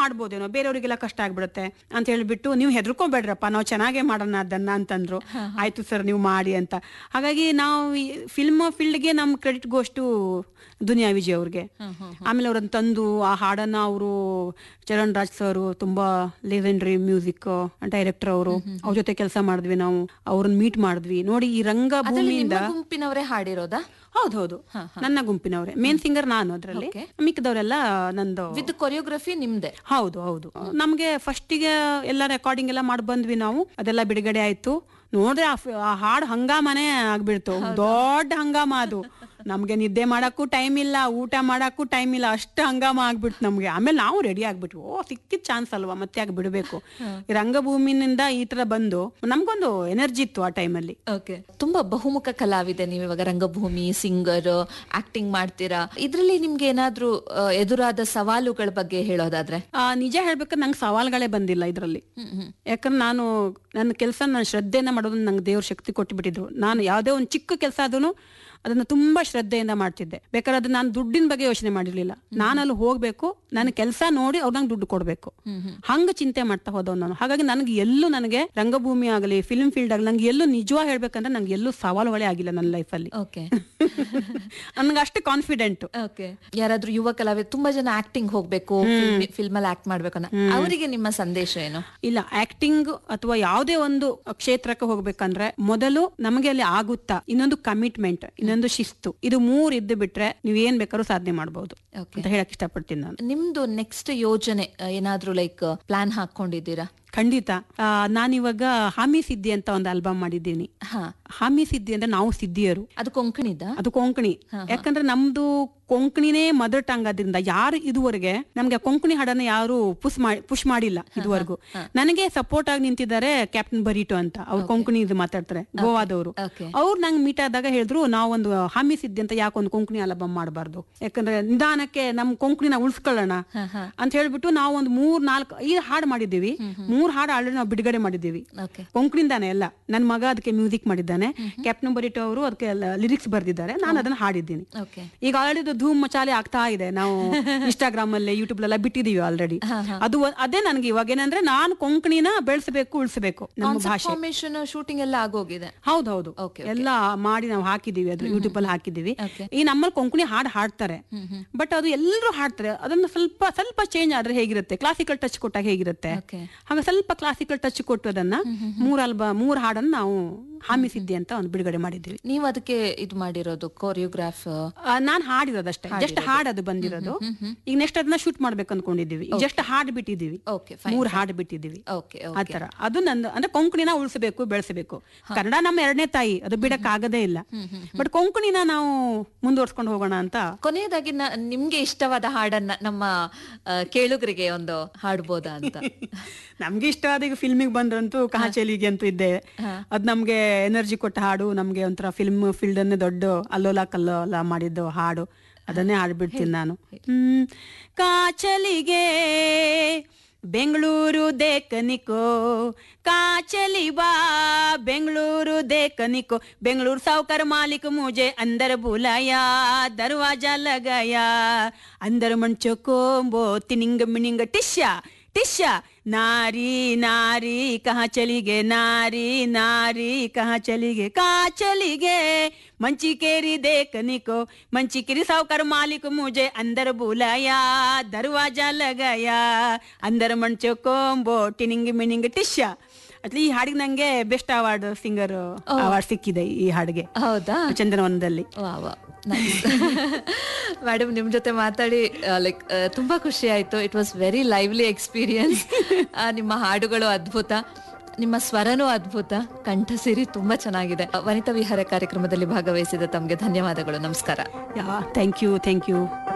ಮಾಡ್ಬೋದೇನೋ ಬೇರೆಯವರಿಗೆಲ್ಲ ಕಷ್ಟ ಆಗ್ಬಿಡುತ್ತೆ ಅಂತ ಹೇಳ್ಬಿಟ್ಟು ನೀವು ಹೆದರ್ಕೋಬೇಡ್ರಪ್ಪ ನಾವು ಚೆನ್ನಾಗೇ ಮಾಡೋಣ ಅದನ್ನ ಅಂತಂದ್ರು ಆಯ್ತು ಸರ್ ನೀವು ಮಾಡಿ ಅಂತ ಹಾಗಾಗಿ ನಾವು ಫಿಲ್ಮ್ ಫೀಲ್ಡ್ಗೆ ನಮ್ ಕ್ರೆಡಿಟ್ ಗೋಷ್ಟು ದುನಿಯಾ ವಿಜಯ್ ಅವ್ರಿಗೆ ಆಮೇಲೆ ಅವ್ರನ್ನ ತಂದು ಆ ಹಾಡನ್ನ ಅವರು ಚರಣ್ ರಾಜ್ ಸರ್ ತುಂಬಾ ಲೆಜೆಂಡ್ರಿ ಮ್ಯೂಸಿಕ್ ಡೈರೆಕ್ಟರ್ ಅವರು ಅವ್ರ ಜೊತೆ ಕೆಲಸ ಮಾಡಿದ್ವಿ ನಾವು ಅವ್ರನ್ನ ಮೀಟ್ ಮಾಡಿದ್ವಿ ನೋಡಿ ಈ ರಂಗ ಅದ್ರಲ್ಲಿ ನಿಮ್ಮ ಭೂಮಿಯಿಂದ ಗುಂಪಿನವರೇ ಹಾಡಿರೋದಾ ಹೌದು ಹೌದು ನನ್ನ ಗುಂಪಿನವರೇ ಮೇನ್ ಸಿಂಗರ್ ನಾನು ಅದ್ರಲ್ಲಿ ಮಿಕ್ಕದವರೆಲ್ಲ ನಂದು ವಿತ್ ಕೊರಿಯೋಗ್ರಫಿ ನಿಮ್ದೆ ಹೌದು ಹೌದು ನಮ್ಗೆ ಫಸ್ಟಿಗೆ ಎಲ್ಲ ರೆಕಾರ್ಡಿಂಗ್ ಎಲ್ಲ ಮಾಡಿ ಬಂದ್ವಿ ನಾವು ಅದೆಲ್ಲ ಬಿಡುಗಡೆ ಆಯ್ತು ನೋಡ್ರೆ ಆ ಫ- ಆ ಹಾಡು ಹಂಗಾಮನೆ ಆಗ್ಬಿಡ್ತು ದೊಡ್ಡ ಹಂಗಾಮ ಅದು ನಮ್ಗೆ ನಿದ್ದೆ ಮಾಡಕ್ಕೂ ಟೈಮ್ ಇಲ್ಲ ಊಟ ಮಾಡಕ್ಕೂ ಟೈಮ್ ಇಲ್ಲ ಅಷ್ಟು ಹಂಗಾಮ ಆಗ್ಬಿಡ್ತು ನಮ್ಗೆ ಆಮೇಲೆ ನಾವು ರೆಡಿ ಆಗ್ಬಿಟ್ವಿ ಓ ಸಿಕ್ಕಿದ್ ಚಾನ್ಸ್ ಅಲ್ವಾ ಮತ್ತೆ ಯಾಕೆ ಬಿಡಬೇಕು ಈ ರಂಗಭೂಮಿನಿಂದ ಈ ತರ ಬಂದು ನಮ್ಗೊಂದು ಎನರ್ಜಿ ಇತ್ತು ಆ ಟೈಮಲ್ಲಿ ಓಕೆ ತುಂಬಾ ಬಹುಮುಖ ಕಲಾವಿದೆ ನೀವು ಇವಾಗ ರಂಗಭೂಮಿ ಸಿಂಗರ್ ಆಕ್ಟಿಂಗ್ ಮಾಡ್ತೀರಾ ಇದ್ರಲ್ಲಿ ನಿಮ್ಗೆ ಏನಾದ್ರೂ ಆ, ಎದುರಾದ ಸವಾಲುಗಳ ಬಗ್ಗೆ ಹೇಳೋದಾದ್ರೆ ಆ, ನಿಜ ಹೇಳ್ಬೇಕಾದ್ರೆ ನಂಗೆ ಸವಾಲ್ಗಳೇ ಬಂದಿಲ್ಲ ಇದರಲ್ಲಿ ಯಾಕಂದ್ರೆ ನಾನು ನನ್ನ ಕೆಲಸ ನಾನು ಶ್ರದ್ಧೆಯಿಂದ ಮಾಡೋದನ್ನ ನಂಗೆ ದೇವ್ರ ಶಕ್ತಿ ಕೊಟ್ಟುಬಿಟ್ಟಿದ್ರು ನಾನು ಯಾವುದೇ ಒಂದು ಚಿಕ್ಕ ಕೆಲಸ ಆದ್ರೂ ಅದನ್ನ ತುಂಬಾ ಶ್ರದ್ಧೆಯಿಂದ ಮಾಡ್ತಿದ್ದೆ ಬೇಕಾದ್ರೆ ಅದು ನಾನು ದುಡ್ಡಿನ ಬಗ್ಗೆ ಯೋಚನೆ ಮಾಡಿರ್ಲಿಲ್ಲ ನಾನು ಅಲ್ಲಿ ಹೋಗ್ಬೇಕು ನನ್ನ ಕೆಲಸ ನೋಡಿ ಅವ್ರು ನಂಗೆ ದುಡ್ಡು ಕೊಡ್ಬೇಕು ಹಂಗ ಚಿಂತೆ ಮಾಡ್ತಾ ಹೋದವ್ ನಾನು ಹಾಗಾಗಿ ನನಗೆ ಎಲ್ಲೂ ನನಗೆ ರಂಗಭೂಮಿ ಆಗಲಿ ಫಿಲ್ಮ್ ಫೀಲ್ಡ್ ಆಗಲಿ ನಂಗೆ ಎಲ್ಲೂ ನಿಜವಾಗಿ ಹೇಳ್ಬೇಕಂದ್ರೆ ನಂಗೆ ಎಲ್ಲೂ ಸವಾಲುಗಳೇ ಆಗಿಲ್ಲ ನನ್ನ ಲೈಫಲ್ಲಿ ಓಕೆ ನನ್ಗೆ ಅಷ್ಟು ಕಾನ್ಫಿಡೆಂಟ್ ಓಕೆ ಯಾರಾದ್ರೂ ಯುವ ಕಲಾವಿದ ತುಂಬಾ ಜನ ಆಕ್ಟಿಂಗ್ ಹೋಗ್ಬೇಕು ಫಿಲ್ಮ್ ಅಲ್ಲಿ ಆಕ್ಟ್ ಮಾಡ್ಬೇಕು ಅನ್ನೋ ಅವರಿಗೆ ನಿಮ್ಮ ಸಂದೇಶ ಏನು ಇಲ್ಲ ಆಕ್ಟಿಂಗ್ ಅಥವಾ ಯಾವುದೇ ಒಂದು ಕ್ಷೇತ್ರಕ್ಕೆ ಹೋಗ್ಬೇಕಂದ್ರೆ ಮೊದಲು ನಮಗೆ ಅಲ್ಲಿ ಆಗುತ್ತಾ ಇನ್ನೊಂದು ಕಮಿಟ್ಮೆಂಟ್ ಇನ್ನೊಂದು ಶಿಸ್ತು ಇದು ಮೂರ್ ಇದ್ದು ಬಿಟ್ರೆ ನೀವ್ ಏನ್ ಬೇಕಾದ್ರೂ ಸಾಧನೆ ಮಾಡಬಹುದು Okay. ಅಂತ ಹೇಳಕ್ ಇಷ್ಟಪಡ್ತೀನಿ ನಾನು ನಿಮ್ದು ನೆಕ್ಸ್ಟ್ ಯೋಜನೆ ಆ, ಏನಾದ್ರೂ ಲೈಕ್ ಪ್ಲಾನ್ ಹಾಕೊಂಡಿದ್ದೀರಾ ಖಂಡಿತ ಆ, ನಾನಿವಾಗ ಹಾಮಿ ಸಿದ್ಧಿ ಅಂತ ಒಂದು ಆಲ್ಬಮ್ ಮಾಡಿದ್ದೀನಿ ಹಾ ಹಾಮಿ ಸಿದ್ಧಿ ಅಂದ್ರೆ ನಾವು ಸಿದ್ಧಿಯರು ಅದು ಕೊಂಕಣಿದ ಅದು ಕೊಂಕಣಿ ಯಾಕಂದ್ರೆ ನಮ್ದು ಕೊಂಕಣಿನೇ ಮದರ್ ಟಂಗ್ ಆದ್ರಿಂದ ಯಾರು ಇದುವರೆಗೆ ನಮ್ಗೆ ಕೊಂಕಣಿ ಹಾಡನ್ನ ಯಾರು ಪುಷ್ ಮಾಡಿ ಪುಷ್ ಮಾಡಿಲ್ಲ ಇದುವರೆಗೂ ನನಗೆ ಸಪೋರ್ಟ್ ಆಗಿ ನಿಂತಿದ್ದಾರೆ ಕ್ಯಾಪ್ಟನ್ ಬರೀಟೋ ಅಂತ ಅವ್ರು ಕೊಂಕಣಿ ಇದು ಮಾತಾಡ್ತಾರೆ ಗೋವಾದವರು Okay. ಅವ್ರು ನಂಗೆ ಮೀಟ್ ಆದಾಗ ಹೇಳಿದ್ರು ನಾವೊಂದು ಹಾಮಿ ಸಿದ್ಧಿ ಅಂತ ಯಾಕೊಂದು ಕೊಂಕಣಿ ಆಲ್ಬಮ್ ಮಾಡಬಾರ್ದು ಯಾಕಂದ್ರೆ ನಿಧಾನಕ್ಕೆ ನಮ್ ಕೊಂಕಣಿನ ಉಳಿಸ್ಕೊಳ್ಳೋಣ ಅಂತ ಹೇಳ್ಬಿಟ್ಟು ನಾವು ಒಂದು ಮೂರ್ ನಾಲ್ಕು ಐದು ಹಾಡು ಮಾಡಿದ್ದೀವಿ ಮೂರ್ ಹಾಡು ಆಲ್ರೆಡಿ ನಾವು ಬಿಡುಗಡೆ ಮಾಡಿದ್ದೀವಿ ಓಕೆ ಕೊಂಕಣಿಂದಾನೆ ಎಲ್ಲ ನನ್ನ ಮಗ ಅದಕ್ಕೆ ಮ್ಯೂಸಿಕ್ ಮಾಡಿದ್ದಾನೆ ಕ್ಯಾಪ್ಟನ್ ಬರಿಟೋ ಅವರು ಅದಕ್ಕೆ ಲಿರಿಕ್ಸ್ ಬರ್ದಿದ್ದಾರೆ ನಾನು ಅದನ್ನ ಹಾಡಿದ್ದೀನಿ ಓಕೆ ಈಗ ಆಲ್ರೆಡಿ ಧೂಮ್ ಮಚಾಲೆ ಆಗ್ತಾ ಇದೆ ನಾವು ಇನ್ಸ್ಟಾಗ್ರಾಮ್ ಅಲ್ಲಿ ಯೂಟ್ಯೂಬ್ ಎಲ್ಲ ಬಿಟ್ಟಿದೀವಿ ಆಲ್ರೆಡಿ ಅದು ಒಂದ್- ಅದೇ ನನ್ಗೆ ಇವಾಗ ಏನಂದ್ರೆ ನಾನು ಕೊಂಕಣಿನ ಬೆಳೆಸಬೇಕು ಉಳಿಸಬೇಕು ನಮ್ಮ ಭಾಷೆ ಫಾರ್ಮೇಶನ್ ಶೂಟಿಂಗ್ ಎಲ್ಲ ಆಗೋಗಿದೆ ಹೌದೌದು Okay, ಎಲ್ಲ ಮಾಡಿ ನಾವು ಹಾಕಿದೀವಿ ಅದು ಯೂಟ್ಯೂಬ್ ಅಲ್ಲಿ ಹಾಕಿದೀವಿ Okay. ಈ ನಮ್ಮಲ್ಲಿ ಕೊಂಕಣಿ ಹಾಡು ಹಾಡ್ತಾರೆ ಬಟ್ ಅದು ಎಲ್ಲರೂ ಹಾಡ್ತಾರೆ ಅದನ್ನ ಸ್ವಲ್ಪ ಸ್ವಲ್ಪ ಚೇಂಜ್ ಆದ್ರೆ ಹೇಗಿರುತ್ತೆ ಕ್ಲಾಸಿಕಲ್ ಟಚ್ ಕೊಟ್ಟಾಗ ಹೇಗಿರುತ್ತೆ ಓಕೆ ಹಾಗೆ ಸ್ವಲ್ಪ ಕ್ಲಾಸಿಕಲ್ ಟಚ್ ಕೊಟ್ಟು ಅದನ್ನ ಮೂರ್ ಅಲ್ಬ ಮೂರ್ ಹಾಡನ್ನ ನಾವು ಹಾಮಿ ಸಿದ್ಧಿ ಅಂತ ಒಂದು ಬಿಡುಗಡೆ ಮಾಡಿದ್ದೀವಿ ನೀವು ಅದಕ್ಕೆ ಇದು ಮಾಡಿರೋದು ಕೊರಿಯೋಗ್ರಾಫ್ ಆ, ನಾನ್ ಹಾಡಿರೋದಷ್ಟೇ ಜಸ್ಟ್ ಹಾಡದು ಬಂದಿರೋದು ಈಗ ನೆಕ್ಸ್ಟ್ ಅದನ್ನ ಶೂಟ್ ಮಾಡ್ಬೇಕು ಅನ್ಕೊಂಡಿದೀವಿ ಜಸ್ಟ್ ಹಾಡ್ ಬಿಟ್ಟಿದೀವಿ ಓಕೆ ಮೂರ್ ಹಾಡ್ ಬಿಟ್ಟಿದೀವಿ ಓಕೆ ಆತರ ಅದು ನಂದು ಅಂದ್ರೆ ಕೊಂಕಣಿನ ಉಳಿಸಬೇಕು ಬೆಳೆಸಬೇಕು ಕನ್ನಡ ನಮ್ಮ ಎರಡನೇ ತಾಯಿ ಅದು ಬಿಡಕ್ ಆಗದೇ ಇಲ್ಲ ಬಟ್ ಕೊಂಕಣಿನ ನಾವು ಮುಂದುವರ್ಸ್ಕೊಂಡು ಹೋಗೋಣ ಅಂತ ಕೊನೆಯದಾಗಿ ನ- ನಿಮ್ಗೆ ಇಷ್ಟವಾದ ಹಾಡನ್ನ ನಮ್ಮ ಆ, ಕೇಳುಗರಿಗೆ ಒಂದು ಹಾಡ್ಬೋದಾ ಅಂತ ನಮ್ಗೆ ಇಷ್ಟವಾದ ಈಗ ಫಿಲ್ಮಿಗೆ ಬಂದ್ರಂತೂ ಕಹಾಚಲಿಗೆ ಅಂತೂ ಇದ್ದೆ ಅದ್ ನಮ್ಗೆ ಎನರ್ಜಿ ಕೊಟ್ಟ ಹಾಡು ನಮ್ಗೆ ಒಂಥರ ಫಿಲ್ಮ್ ಫೀಲ್ಡ್ ಅನ್ನೇ ದೊಡ್ಡ ಅಲ್ಲೋಲ ಕಲ್ಲೋಲ ಮಾಡಿದ್ದು ಹಾಡು ಅದನ್ನೇ ಹಾಡ್ಬಿಡ್ತೀನಿ ನಾನು ಹ್ಮ್ ಕಾಚಲಿಗೆ ಬೆಂಗಳೂರು ದೇಕನಿಕೋ ಕಾಚಲಿ ಬಾ ಬೆಂಗಳೂರು ದೇಕನಿಕೋ ಬೆಂಗಳೂರು ಸಾವುಕಾರ ಮಾಲಿक मुझे अंदर बुलाया दरवाजा लगाया अंदर मन चोकोंबो तिनिंग मिनिंग टिश्या टिश्या नारी नारी कहाँ चली गे नारी नारी कहाँ चली गे कहाँ चली गे मंची केरी देखने को मंची केरी सावकार मालिक मुझे अंदर बुलाया दरवाजा लगाया अंदर मंचो कोंबो ಟಿನಿಂಗ್ ಮಿನಿಂಗ್ ಟಿಶ್ಯ ಅಟ್ಲಿ ಈ ಹಾಡಿಗೆ ನಂಗೆ ಬೆಸ್ಟ್ ಅವಾರ್ಡ್ ಸಿಂಗರ್ ಅವಾರ್ಡ್ ಸಿಕ್ಕಿದೆ ಈ ಹಾಡಿಗೆ ಹೌದಾ ಚಂದನವನದಲ್ಲಿ ವಾ ವಾ ಮೇಡಮ್ ನಿಮ್ ಜೊತೆ ಮಾತಾಡಿ ಲೈಕ್ ತುಂಬಾ ಖುಷಿ ಆಯ್ತು it was very lively experience ನಿಮ್ಮ ಹಾಡುಗಳು ಅದ್ಭುತ ನಿಮ್ಮ ಸ್ವರನೂ ಅದ್ಭುತ ಕಂಠಸಿರಿ ತುಂಬಾ ಚೆನ್ನಾಗಿದೆ ವನಿತಾ ವಿಹಾರ ಕಾರ್ಯಕ್ರಮದಲ್ಲಿ ಭಾಗವಹಿಸಿದ ತಮಗೆ ಧನ್ಯವಾದಗಳು ನಮಸ್ಕಾರ yeah thank you thank you